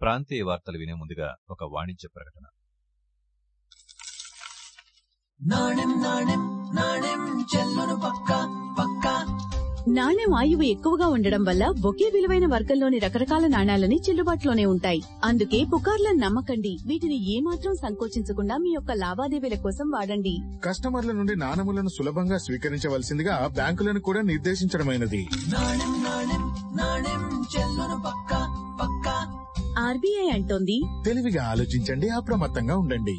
ప్రాంతీయ వార్తలు వినే ముందుగా ఒక వాణిజ్య ప్రకటన నాణెం నాణెం నాణెం చెల్లును పక్క పక్క నాణెం ఆయువు ఎక్కువగా ఉండడం వల్ల ఒకే విలువైన వర్గంలోని రకరకాల నాణాలని చెల్లుబాటులోనే ఉంటాయి అందుకే పుకార్లను నమ్మకండి వీటిని ఏమాత్రం సంకోచించకుండా మీ యొక్క లావాదేవీల కోసం వాడండి కస్టమర్ల నుండి నాణములను సులభంగా స్వీకరించవలసిందిగా బ్యాంకులను కూడా నిర్దేశించడమైనది నాణెం నాణెం నాణెం చెల్లును పక్క పక్క ఆర్బీఐ అంటోంది తెలివిగా ఆలోచించండి అప్రమత్తంగా ఉండండి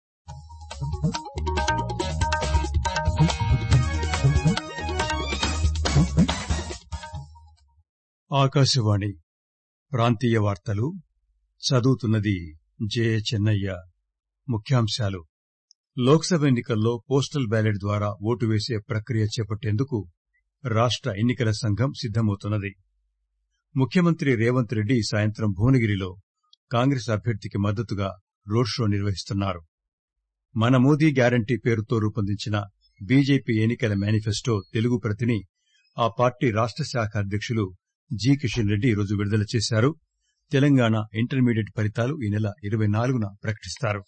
ఆకాశవాణి ప్రాంతీయ వార్తలు చదువుతున్నది జే చెన్నయ్య ముఖ్యాంశాలు లోక్సభ ఎన్నికల్లో పోస్టల్ బ్యాలెట్ ద్వారా ఓటు వేసే ప్రక్రియ చేపట్టేందుకు రాష్ట ఎన్నికల సంఘం సిద్దమవుతున్నది ముఖ్యమంత్రి రేవంత్ రెడ్డి సాయంత్రం భువనగిరిలో కాంగ్రెస్ అభ్యర్థికి మద్దతుగా రోడ్ షో నిర్వహిస్తున్నారు మన మోదీ గ్యారంటీ పేరుతో రూపొందించిన బీజేపీ ఎన్నికల మేనిఫెస్టో తెలుగు ప్రతిని ఆ పార్టీ రాష్ట శాఖ అధ్యక్షులు జి కిషన్ రెడ్డి ఈరోజు విడుదల చేశారు తెలంగాణ ఇంటర్మీడియట్ ఫలితాలు ఈ నెల ఇరవై నాలుగున ప్రకటిస్తారు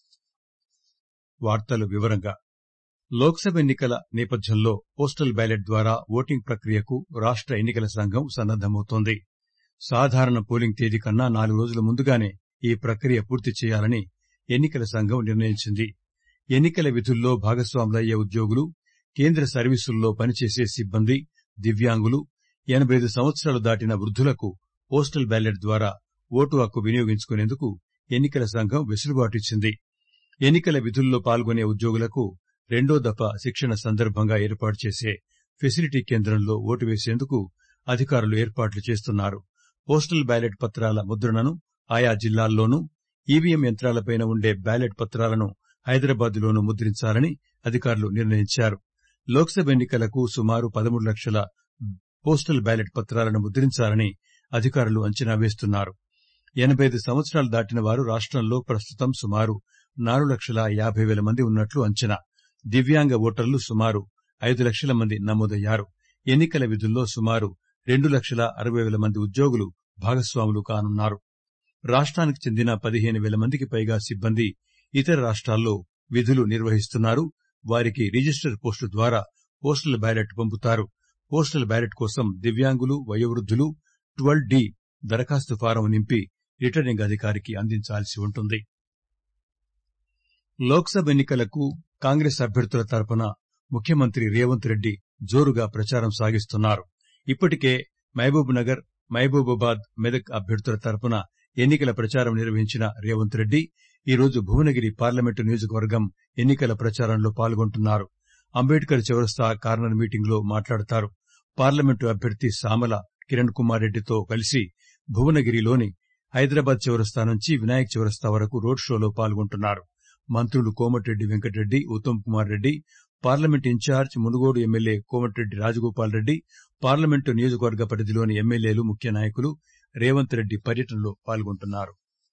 వార్తలు వివరంగా లోక్సభ ఎన్నికల నేపథ్యంలో పోస్టల్ బ్యాలెట్ ద్వారా ఓటింగ్ ప్రక్రియకు రాష్ట ఎన్నికల సంఘం సన్నద్దమవుతోంది సాధారణ పోలింగ్ తేదీ కన్నా నాలుగు రోజుల ముందుగానే ఈ ప్రక్రియ పూర్తి చేయాలని ఎన్నికల సంఘం నిర్ణయించింది ఎన్నికల విధుల్లో భాగస్వాములయ్యే ఉద్యోగులు కేంద్ర సర్వీసుల్లో పనిచేసే సిబ్బంది దివ్యాంగులు ఎనబై ఐదు సంవత్సరాలు దాటిన వృద్దులకు పోస్టల్ బ్యాలెట్ ద్వారా ఓటు హక్కు వినియోగించుకునేందుకు ఎన్నికల సంఘం వెసులుబాటు ఇచ్చింది ఎన్నికల విధుల్లో పాల్గొనే ఉద్యోగులకు రెండో దఫా శిక్షణ సందర్భంగా ఏర్పాటు చేసే ఫెసిలిటీ కేంద్రంలో ఓటు వేసేందుకు అధికారులు ఏర్పాట్లు చేస్తున్నారు పోస్టల్ బ్యాలెట్ పత్రాల ముద్రణను ఆయా జిల్లాల్లోనూ ఈవీఎం యంత్రాలపైన ఉండే బ్యాలెట్ పత్రాలను హైదరాబాద్ లోనూ ముద్రించాలని అధికారులు నిర్ణయించారు లోక్సభ ఎన్నికలకు సుమారు పదమూడు లక్షల పోస్టల్ బ్యాలెట్ పత్రాలను ముద్రించాలని అధికారులు అంచనా వేస్తున్నారు ఎనబై ఐదు సంవత్సరాలు దాటిన వారు రాష్టంలో ప్రస్తుతం సుమారు నాలుగు లక్షల యాభై వేల మంది ఉన్నట్లు అంచనా దివ్యాంగ ఓటర్లు సుమారు ఐదు లక్షల మంది నమోదయ్యారు ఎన్నికల విధుల్లో సుమారు రెండు లక్షల అరవై వేల మంది ఉద్యోగులు భాగస్వాములు కానున్నారు రాష్ట్రానికి చెందిన పదిహేను వేల మందికి పైగా సిబ్బంది ఇతర రాష్ట్రాల్లో విధులు నిర్వహిస్తున్నారు వారికి రిజిస్టర్ పోస్టు ద్వారా పోస్టల్ బ్యాలెట్ పంపుతారు పోస్టల్ బ్యాలెట్ కోసం దివ్యాంగులు వయోవృద్దులు ట్వెల్వ్ డి దరఖాస్తు ఫారం నింపి రిటర్నింగ్ అధికారికి అందించాల్సి ఉంటుంది లోక్సభ ఎన్నికలకు కాంగ్రెస్ అభ్యర్థుల తరపున ముఖ్యమంత్రి రేవంత్ రెడ్డి జోరుగా ప్రచారం సాగిస్తున్నారు ఇప్పటికే మహబూబ్ నగర్ మహబూబాబాద్ మెదక్ అభ్యర్థుల తరపున ఎన్నికల ప్రచారం నిర్వహించిన రేవంత్ రెడ్డి ఈరోజు భువనగిరి పార్లమెంటు నియోజకవర్గం ఎన్నికల ప్రచారంలో పాల్గొంటున్నారు అంబేద్కర్ చౌరస్తా కార్నర్ మీటింగ్ లో మాట్లాడతారు పార్లమెంటు అభ్యర్థి సామల కిరణ్ కుమార్ రెడ్డితో కలిసి భువనగిరిలోని హైదరాబాద్ చౌరస్తా నుంచి వినాయక్ చౌరస్తా వరకు రోడ్ షోలో పాల్గొంటున్నారు మంత్రులు Komatireddy Venkatreddy Uttam Kumar Reddy parliament in-charge Munugode MLA Komatireddy Rajagopal Reddy parliament నియోజకవర్గ పరిధిలోని ఎమ్మెల్యేలు ముఖ్య నాయకులు రేవంత్ రెడ్డి పర్యటనలో పాల్గొంటున్నారు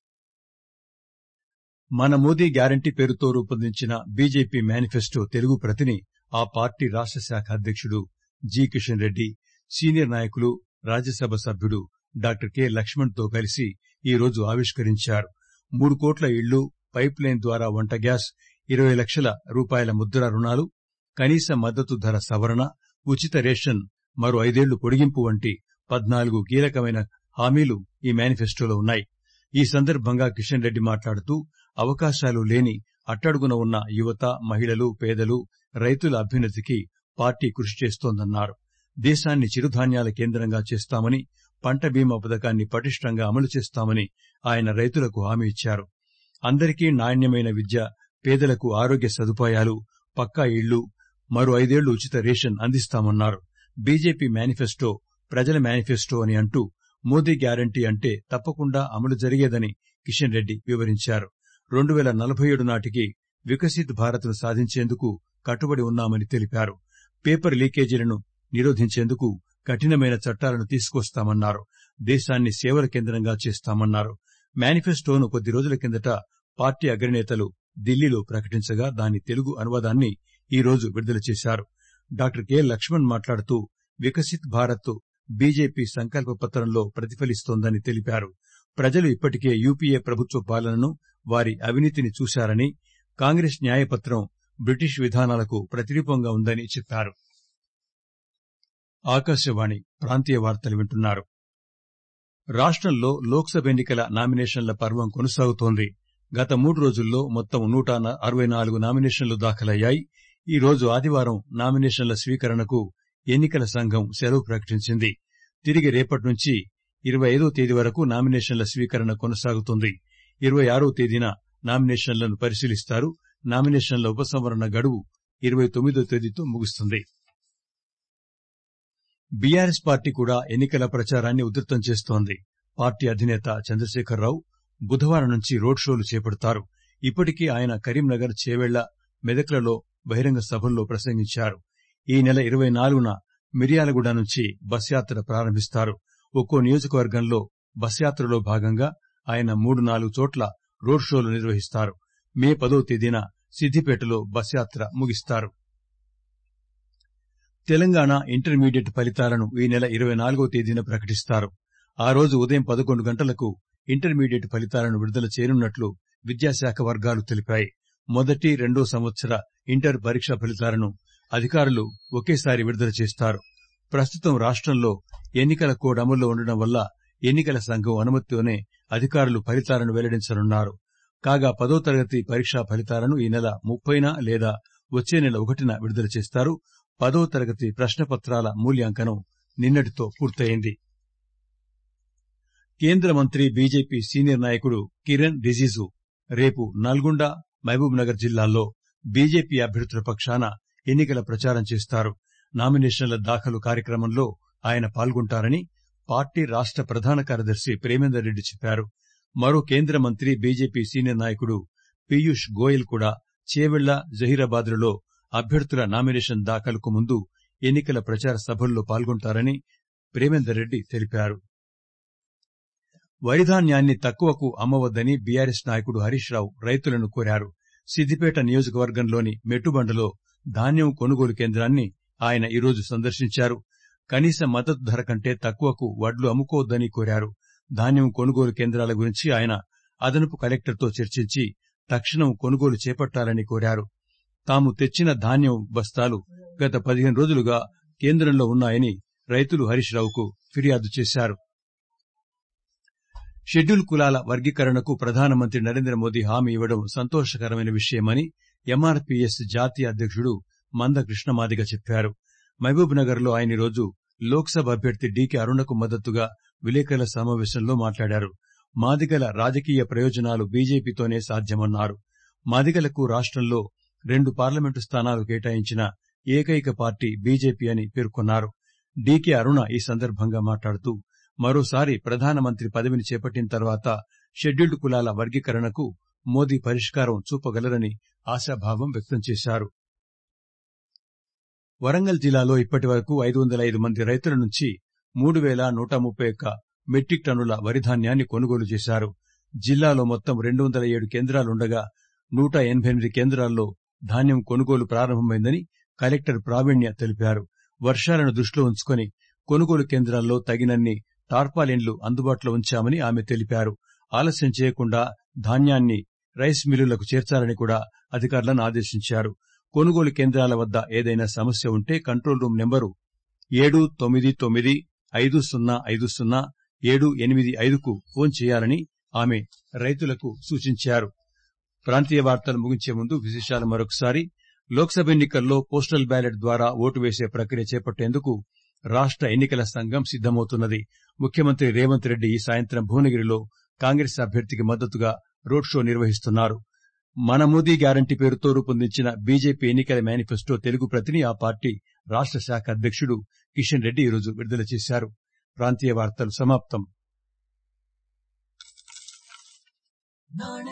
మన మోదీ గ్యారంటీ పేరుతో రూపొందించిన బీజేపీ మేనిఫెస్టో తెలుగు ప్రతిని ఆ పార్టీ రాష్ట శాఖ అధ్యక్షుడు జి కిషన్ రెడ్డి సీనియర్ నాయకులు రాజ్యసభ సభ్యుడు డాక్టర్ కె లక్ష్మణ్ తో కలిసి ఈ రోజు ఆవిష్కరించారు మూడు కోట్ల ఇళ్లు పైప్ లైన్ ద్వారా వంట గ్యాస్ ఇరవై లక్షల రూపాయల ముద్రా రుణాలు కనీస మద్దతు ధర సవరణ ఉచిత రేషన్ మరో ఐదేళ్లు పొడిగింపు వంటి పద్నాలుగు కీలకమైన హామీలు ఈ మేనిఫెస్టోలో ఉన్నాయి ఈ సందర్భంగా కిషన్ రెడ్డి మాట్లాడుతూ అవకాశాలు లేని అట్టడుగున ఉన్న యువత మహిళలు పేదలు రైతుల అభ్యున్నతికి పార్టీ కృషి చేస్తోందన్నారు దేశాన్ని చిరుధాన్యాల కేంద్రంగా చేస్తామని పంట బీమా పథకాన్ని పటిష్టంగా అమలు చేస్తామని ఆయన రైతులకు హామీ ఇచ్చారు అందరికీ నాణ్యమైన విద్య పేదలకు ఆరోగ్య సదుపాయాలు పక్కా ఇళ్లు మరో ఐదేళ్లు ఉచిత రేషన్ అందిస్తామన్నారు బీజేపీ మేనిఫెస్టో ప్రజల మేనిఫెస్టో అని అంటూ మోదీ గ్యారంటీ అంటే తప్పకుండా అమలు జరిగేదని కిషన్ రెడ్డి వివరించారు రెండు వేల నలభై ఏడు నాటికి వికసిత్ భారత్ ను సాధించేందుకు కట్టుబడి ఉన్నామని తెలిపారు పేపర్ లీకేజీలను నిరోధించేందుకు కఠినమైన చట్టాలను తీసుకొస్తామన్నారు దేశాన్ని సేవల కేంద్రంగా చేస్తామన్నారు మేనిఫెస్టోను కొద్ది రోజుల కిందట పార్టీ అగ్రనేతలు ఢిల్లీలో ప్రకటించగా దాని తెలుగు అనువాదాన్ని ఈ రోజు విడుదల చేశారు డాక్టర్ కె లక్ష్మణ్ మాట్లాడుతూ వికసిత్ భారత్ బీజేపీ సంకల్ప పత్రంలో ప్రతిఫలిస్తోందని తెలిపారు ప్రజలు ఇప్పటికే యూపీఏ ప్రభుత్వ పాలనను వారి అవినీతిని చూశారని కాంగ్రెస్ న్యాయపత్రం బ్రిటిష్ విధానాలకు ప్రతిరూపంగా ఉందని చెప్పారు ఆకాశవాణి ప్రాంతీయ వార్తలు వింటున్నారు రాష్టంలో లోక్సభ ఎన్నికల నామినేషన్ల పర్వం కొనసాగుతోంది గత మూడు రోజుల్లో మొత్తం నూట అరవై నాలుగు నామినేషన్లు దాఖలయ్యాయి ఈ రోజు ఆదివారం నామినేషన్ల స్వీకరణకు ఎన్నికల సంఘం సెలవు ప్రకటించింది తిరిగి రేపటి నుంచి ఇరవై ఐదో తేదీ వరకు నామినేషన్ల స్వీకరణ కొనసాగుతుంది ఇరవై ఆరో తేదీన నామినేషన్లను పరిశీలిస్తారు నామినేషన్ల ఉపసంహరణ గడువు ఇరవై తొమ్మిదో తేదీతో ముగుస్తుంది బీఆర్ఎస్ పార్టీ కూడా ఎన్నికల ప్రచారాన్ని ఉధృతం చేస్తోంది పార్టీ అధినేత చంద్రశేఖరరావు బుధవారం నుంచి రోడ్ షోలు చేపడతారు ఇప్పటికే ఆయన కరీంనగర్ చేవెళ్ల మెదక్లలో బహిరంగ సభల్లో ప్రసంగించారు ఈ నెల ఇరవై నాలుగున మిర్యాలగూడ నుంచి బస్ యాత్ర ప్రారంభిస్తారు ఒక్కో నియోజకవర్గంలో బస్ యాత్రలో భాగంగా ఆయన మూడు నాలుగు చోట్ల రోడ్ షోలు నిర్వహిస్తారు మే పదో తేదీన సిద్దిపేటలో బస్ యాత్ర ముగిస్తారు తెలంగాణ ఇంటర్మీడియట్ ఫలితాలను ఈ నెల ఇరవై నాలుగో తేదీన ప్రకటిస్తారు ఆ రోజు ఉదయం పదకొండు గంటలకు ఇంటర్మీడియట్ ఫలితాలను విడుదల చేయనున్నట్లు విద్యాశాఖ వర్గాలు తెలిపాయి మొదటి రెండో సంవత్సర ఇంటర్ పరీక్ష ఫలితాలను అధికారులు ఒకేసారి విడుదల చేస్తారు ప్రస్తుతం రాష్టంలో ఎన్నికల కోడ్ అమల్లో ఉండడం వల్ల ఎన్నికల సంఘం అనుమతితోనే అధికారులు ఫలితాలను వెల్లడించనున్నారు కాగా పదో తరగతి పరీక్షా ఫలితాలను ఈ నెల ముప్పైన లేదా వచ్చే నెల ఒకటిన విడుదల చేస్తారు పదో తరగతి ప్రశ్నపత్రాల మూల్యాంకనం నిన్నటితో పూర్తయింది కేంద్ర మంత్రి బీజేపీ సీనియర్ నాయకుడు కిరణ్ రిజిజు రేపు నల్గొండ మహబూబ్ నగర్ జిల్లాల్లో బీజేపీ అభ్యర్థుల పక్షాన ఎన్నికల ప్రచారం చేస్తారు నామినేషన్ల దాఖలు కార్యక్రమంలో ఆయన పాల్గొంటారని పార్టీ రాష్ట ప్రధాన కార్యదర్శి ప్రేమేందర్ రెడ్డి చెప్పారు మరో కేంద్ర మంత్రి బీజేపీ సీనియర్ నాయకుడు పీయూష్ గోయల్ కూడా చేవెళ్ల జహీరాబాద్లలో అభ్యర్థుల నామినేషన్ దాఖలుకు ముందు ఎన్నికల ప్రచార సభల్లో పాల్గొంటారని ప్రేమేందర్ రెడ్డి తెలిపారు వరిధాన్యాన్ని తక్కువకు అమ్మవద్దని బీఆర్ఎస్ నాయకుడు హరీష్ రావు రైతులను కోరారు సిద్దిపేట నియోజకవర్గంలోని మెట్టుబండలో ధాన్యం కొనుగోలు కేంద్రాన్ని ఆయన ఈరోజు సందర్శించారు కనీస మద్దతు ధర కంటే తక్కువకు వడ్లు అమ్ముకోవద్దని కోరారు ధాన్యం కొనుగోలు కేంద్రాల గురించి ఆయన అదనపు కలెక్టర్తో చర్చించి తక్షణం కొనుగోలు చేపట్టాలని కోరారు తాము తెచ్చిన ధాన్యం బస్తాలు గత పదిహేను రోజులుగా కేంద్రంలో ఉన్నాయని రైతులు హరీష్ రావుకు ఫిర్యాదు చేశారు షెడ్యూల్ కులాల వర్గీకరణకు ప్రధానమంత్రి నరేంద్ర మోదీ హామీ ఇవ్వడం సంతోషకరమైన విషయమని ఎంఆర్పీఎస్ జాతీయ అధ్యక్షుడు మంద కృష్ణమాదిగ చెప్పారు మహబూబ్ నగర్ లో ఆయన ఈరోజు లోక్సభ అభ్యర్థి డీకే అరుణకు మద్దతుగా విలేకరుల సమావేశంలో మాట్లాడారు మాదిగల రాజకీయ ప్రయోజనాలు బీజేపీతోనే సాధ్యమన్నారు మాదిగలకు రాష్టంలో రెండు పార్లమెంటు స్థానాలు కేటాయించిన ఏకైక పార్టీ బీజేపీ అని పేర్కొన్నారు డీకే అరుణ ఈ సందర్భంగా మాట్లాడుతూ మరోసారి ప్రధానమంత్రి పదవిని చేపట్టిన తర్వాత షెడ్యూల్డ్ కులాల వర్గీకరణకు మోదీ పరిష్కారం చూపగలరని ఆశాభావం వ్యక్తం చేశారు వరంగల్ జిల్లాలో ఇప్పటి వరకు ఐదు వందల ఐదు మంది రైతుల నుంచి మూడు వేల నూట ముప్పై ఒక్క మెట్రిక్ టన్నుల వరిధాన్యాన్ని కొనుగోలు చేశారు జిల్లాలో మొత్తం రెండు వందల ఏడు కేంద్రాలుండగా నూట ఎనబై ఎనిమిది కేంద్రాల్లో ధాన్యం కొనుగోలు ప్రారంభమైందని కలెక్టర్ ప్రావీణ్య తెలిపారు వర్షాలను దృష్టిలో ఉంచుకుని కొనుగోలు కేంద్రాల్లో తగినన్ని టార్పాలిన్లు అందుబాటులో ఉంచామని ఆమె తెలిపారు ఆలస్యం చేయకుండా ధాన్యాన్ని రైస్ మిల్లులకు చేర్చాలని కూడా అధికారులను ఆదేశించారు కొనుగోలు కేంద్రాల వద్ద ఏదైనా సమస్య ఉంటే కంట్రోల్ రూం నెంబరు ఏడు తొమ్మిది తొమ్మిది ఐదు సున్నా ఐదు సున్నా ఏడు ఎనిమిది ఐదుకు ఫోన్ చేయాలని ఆమె రైతులకు సూచించారు ప్రాంతీయ వార్తలు ముగించే ముందు విశేషాలు మరొకసారి లోక్సభ ఎన్నికల్లో పోస్టల్ బ్యాలెట్ ద్వారా ఓటు వేసే ప్రక్రియ చేపట్టేందుకు రాష్ట ఎన్నికల సంఘం సిద్దమవుతున్నది ముఖ్యమంత్రి రేవంత్ రెడ్డి ఈ సాయంత్రం భువనగిరిలో కాంగ్రెస్ అభ్యర్థికి మద్దతుగా రోడ్ షో నిర్వహిస్తున్నారు మన మోదీ గ్యారంటీ పేరుతో రూపొందించిన బీజేపీ ఎన్నికల మేనిఫెస్టో తెలుగు ప్రతిని ఆ పార్టీ రాష్ట శాఖ అధ్యక్షుడు కిషన్ రెడ్డి ఈరోజు విడుదల చేశారు ప్రాంతీయ వార్తలు సమాప్తం నాణెం